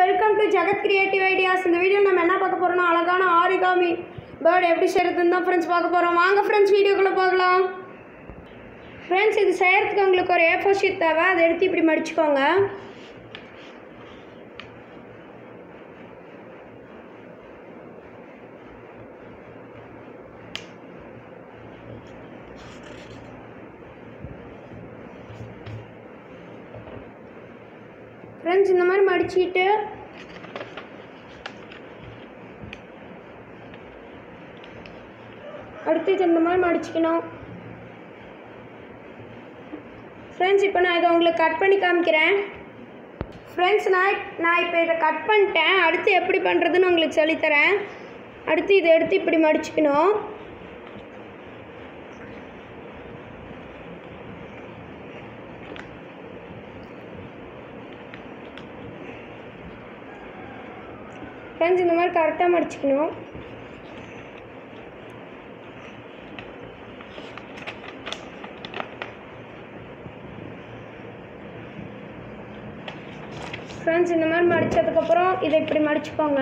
welcome to Jagat creative ideas இந்த video நம்ம என்ன பார்க்க போறோம்னா அழகான ஆரிகாமி பேர்டு எப்படி செய்யறதுன்னு தான் ஃப்ரெண்ட்ஸ் பார்க்க போகிறோம் வாங்க ஃப்ரெண்ட்ஸ் வீடியோக்குள்ளே பார்க்கலாம் ஃப்ரெண்ட்ஸ் இது செய்யறதுக்கு உங்களுக்கு ஒரு ஏஃபோர் ஷீட் தேவை அதை எடுத்து இப்படி மடிச்சுக்கோங்க ஃப்ரெண்ட்ஸ் இந்த மாதிரி மடிச்சிட்டு அடுத்து இது இந்த மாதிரி மடிச்சுக்கணும் ஃப்ரெண்ட்ஸ் இப்போ நான் இதை உங்களுக்கு கட் பண்ணி காமிக்கிறேன் ஃப்ரெண்ட்ஸ் நான் நான் இப்போ இதை கட் பண்ணிட்டேன் அடுத்து எப்படி பண்ணுறதுன்னு உங்களுக்கு சொல்லித்தரேன் அடுத்து இதை எடுத்து இப்படி மடிச்சுக்கணும் ஃப்ரெண்ட்ஸ் இந்த மாதிரி கரெக்டாக மடிச்சுக்கணும் ஃப்ரெண்ட்ஸ் இந்த மாதிரி மடித்ததுக்கப்புறம் இதை இப்படி மடிச்சுக்கோங்க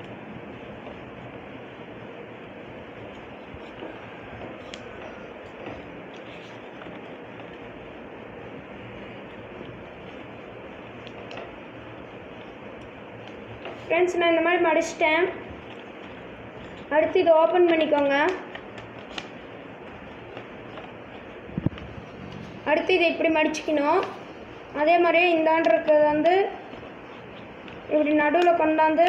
ஃப்ரெண்ட்ஸ் நான் இந்த மாதிரி மடிச்சிட்டேன் அடுத்து இதை ஓப்பன் பண்ணிக்கோங்க அடுத்து இதை இப்படி மடிச்சுக்கணும் அதே மாதிரியே இந்தாண்டு இருக்கிறது வந்து இப்படி நடுவில் கொண்டாந்து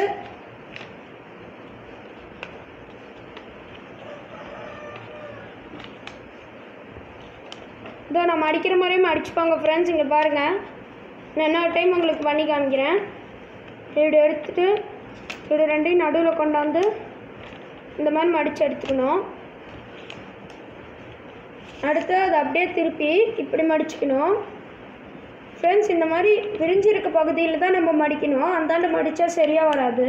இதோ நான் மடிக்கிற மாதிரியே மடிச்சுக்கோங்க ஃப்ரெண்ட்ஸ் இங்கே பாருங்கள் நான் இன்னொரு டைம் உங்களுக்கு பண்ணி காமிக்கிறேன் இப்படி எடுத்துட்டு இப்படி ரெண்டையும் நடுவில் கொண்டாந்து இந்த மாதிரி மடித்து எடுத்துக்கணும் அடுத்து அதை அப்படியே திருப்பி இப்படி மடிச்சுக்கணும் ஃப்ரெண்ட்ஸ் இந்த மாதிரி விரிஞ்சிருக்க பகுதியில் தான் நம்ம மடிக்கணும் அந்தாண்டு மடித்தா சரியாக வராது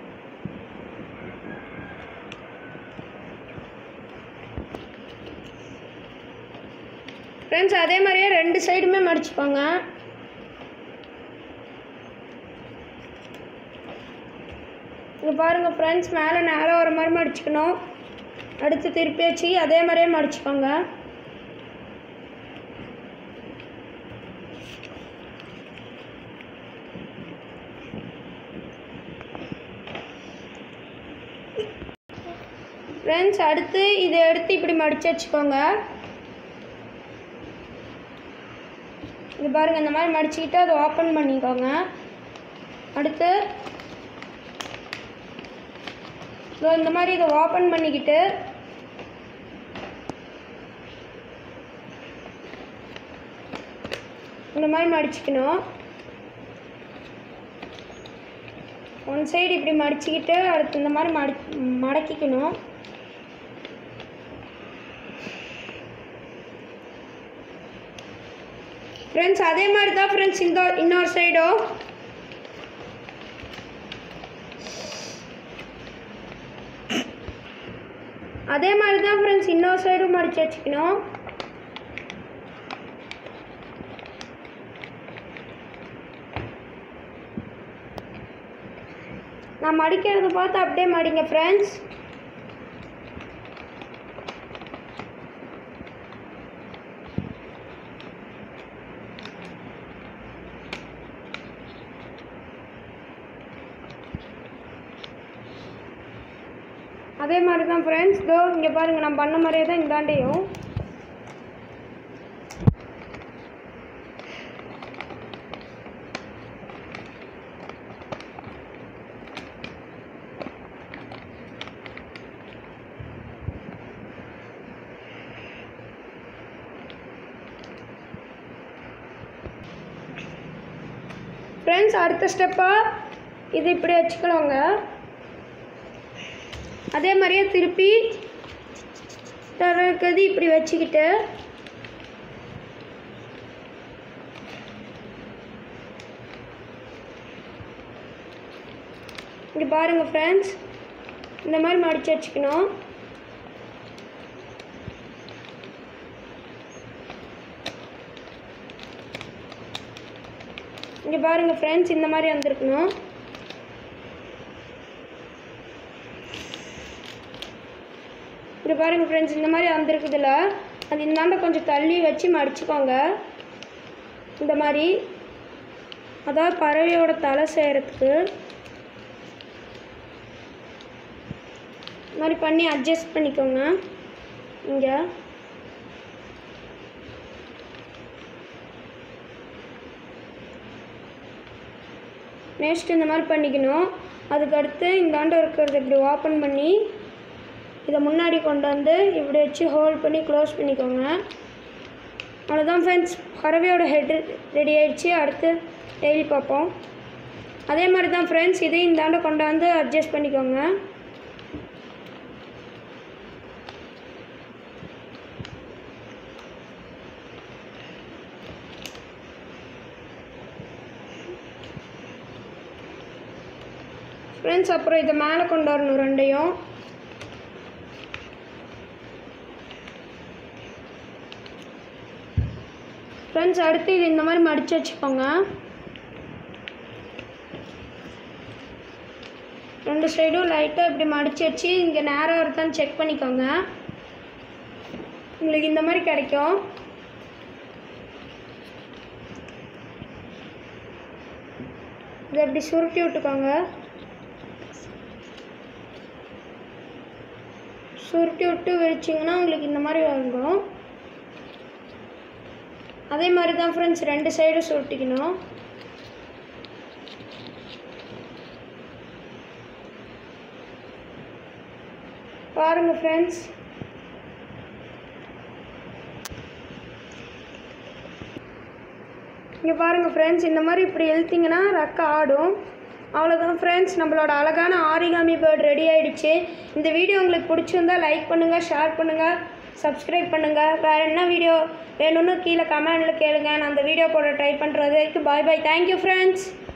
ஃப்ரெண்ட்ஸ் அதே மாதிரியே ரெண்டு சைடுமே மடிச்சுக்கோங்க இங்கே பாருங்கள் ஃப்ரெண்ட்ஸ் மேலே நேரம் வர மாதிரி மடிச்சுக்கணும் அடுத்து திருப்பி வச்சு அதே மாதிரியே மடிச்சுக்கோங்க ஃப்ரெண்ட்ஸ் அடுத்து இதை எடுத்து இப்படி மடித்து வச்சுக்கோங்க இது பாருங்கள் இந்த மாதிரி மடிச்சுக்கிட்டு அதை ஓப்பன் பண்ணிக்கோங்க அடுத்து இதோ இந்த மாதிரி இதை ஓப்பன் பண்ணிக்கிட்டு இந்த மாதிரி மடிச்சுக்கணும் ஒன் சைடு இப்படி மடிச்சுக்கிட்டு அடுத்து இந்த மாதிரி மடி மடக்கிக்கணும் ஃப்ரெண்ட்ஸ் அதே மாதிரி தான் ஃப்ரெண்ட்ஸ் இந்த இன்னொரு சைடும் அதே மாதிரி தான் ஃப்ரெண்ட்ஸ் இன்னொரு சைடும் மடித்து வச்சுக்கணும் நான் மடிக்கிறத பார்த்து அப்படியே மடிங்க ஃப்ரெண்ட்ஸ் அதே மாதிரி தான் ஃப்ரெண்ட்ஸ் இதோ இங்கே பாருங்கள் நான் பண்ண மாதிரியே தான் இந்தாண்டையும் ஃப்ரெண்ட்ஸ் அடுத்த ஸ்டெப்பாக இது இப்படி வச்சுக்கலாங்க அதே மாதிரியே திருப்பி இருக்கிறது இப்படி வச்சுக்கிட்டு இங்கே பாருங்கள் ஃப்ரெண்ட்ஸ் இந்த மாதிரி மடித்து வச்சுக்கணும் இங்கே பாருங்கள் ஃப்ரெண்ட்ஸ் இந்த மாதிரி வந்திருக்கணும் இங்கே பாருங்கள் ஃப்ரெண்ட்ஸ் இந்த மாதிரி வந்திருக்குதுல அது இந்தாண்ட கொஞ்சம் தள்ளி வச்சு மடிச்சுக்கோங்க இந்த மாதிரி அதாவது பறவையோட தலை செய்கிறதுக்கு இந்த மாதிரி பண்ணி அட்ஜஸ்ட் பண்ணிக்கோங்க இங்கே நெக்ஸ்ட் இந்த மாதிரி பண்ணிக்கணும் அதுக்கடுத்து இந்தாண்ட இருக்கிறத இப்படி ஓப்பன் பண்ணி இதை முன்னாடி கொண்டு வந்து இப்படி வச்சு ஹோல்ட் பண்ணி க்ளோஸ் பண்ணிக்கோங்க அவ்வளோதான் ஃப்ரெண்ட்ஸ் பறவையோட ஹெட் ரெடி ஆயிடுச்சு அடுத்து டெய்லி பார்ப்போம் அதே மாதிரி தான் ஃப்ரெண்ட்ஸ் இதையும் இந்தாண்ட கொண்டு வந்து அட்ஜஸ்ட் பண்ணிக்கோங்க ஃப்ரெண்ட்ஸ் அப்புறம் இதை மேலே கொண்டு வரணும் ரெண்டையும் ஃப்ரெண்ட்ஸ் அடுத்து இது இந்த மாதிரி மடித்து வச்சுக்கோங்க ரெண்டு சைடும் லைட்டாக இப்படி மடித்து வச்சு இங்கே நேராக இருக்கான்னு செக் பண்ணிக்கோங்க உங்களுக்கு இந்த மாதிரி கிடைக்கும் இதை இப்படி சுருட்டி விட்டுக்கோங்க சுருட்டி விட்டு விரிச்சிங்கன்னா உங்களுக்கு இந்த மாதிரி வாங்கும் அதே மாதிரி தான் ஃப்ரெண்ட்ஸ் ரெண்டு சைடும் சுருட்டிக்கணும் பாருங்கள் ஃப்ரெண்ட்ஸ் இங்கே பாருங்கள் ஃப்ரெண்ட்ஸ் இந்த மாதிரி இப்படி இழுத்தீங்கன்னா ரெக்க ஆடும் அவ்வளோதான் ஃப்ரெண்ட்ஸ் நம்மளோட அழகான ஆரிகாமி பேர்ட் ரெடி ஆயிடுச்சு இந்த வீடியோ உங்களுக்கு பிடிச்சிருந்தா லைக் பண்ணுங்கள் ஷேர் பண்ணுங்கள் சப்ஸ்கிரைப் பண்ணுங்கள் வேறு என்ன வீடியோ வேணும்னு கீழே கமெண்டில் கேளுங்க நான் அந்த வீடியோ போட ட்ரை பண்ணுறதுக்கு பாய் பாய் தேங்க்யூ ஃப்ரெண்ட்ஸ்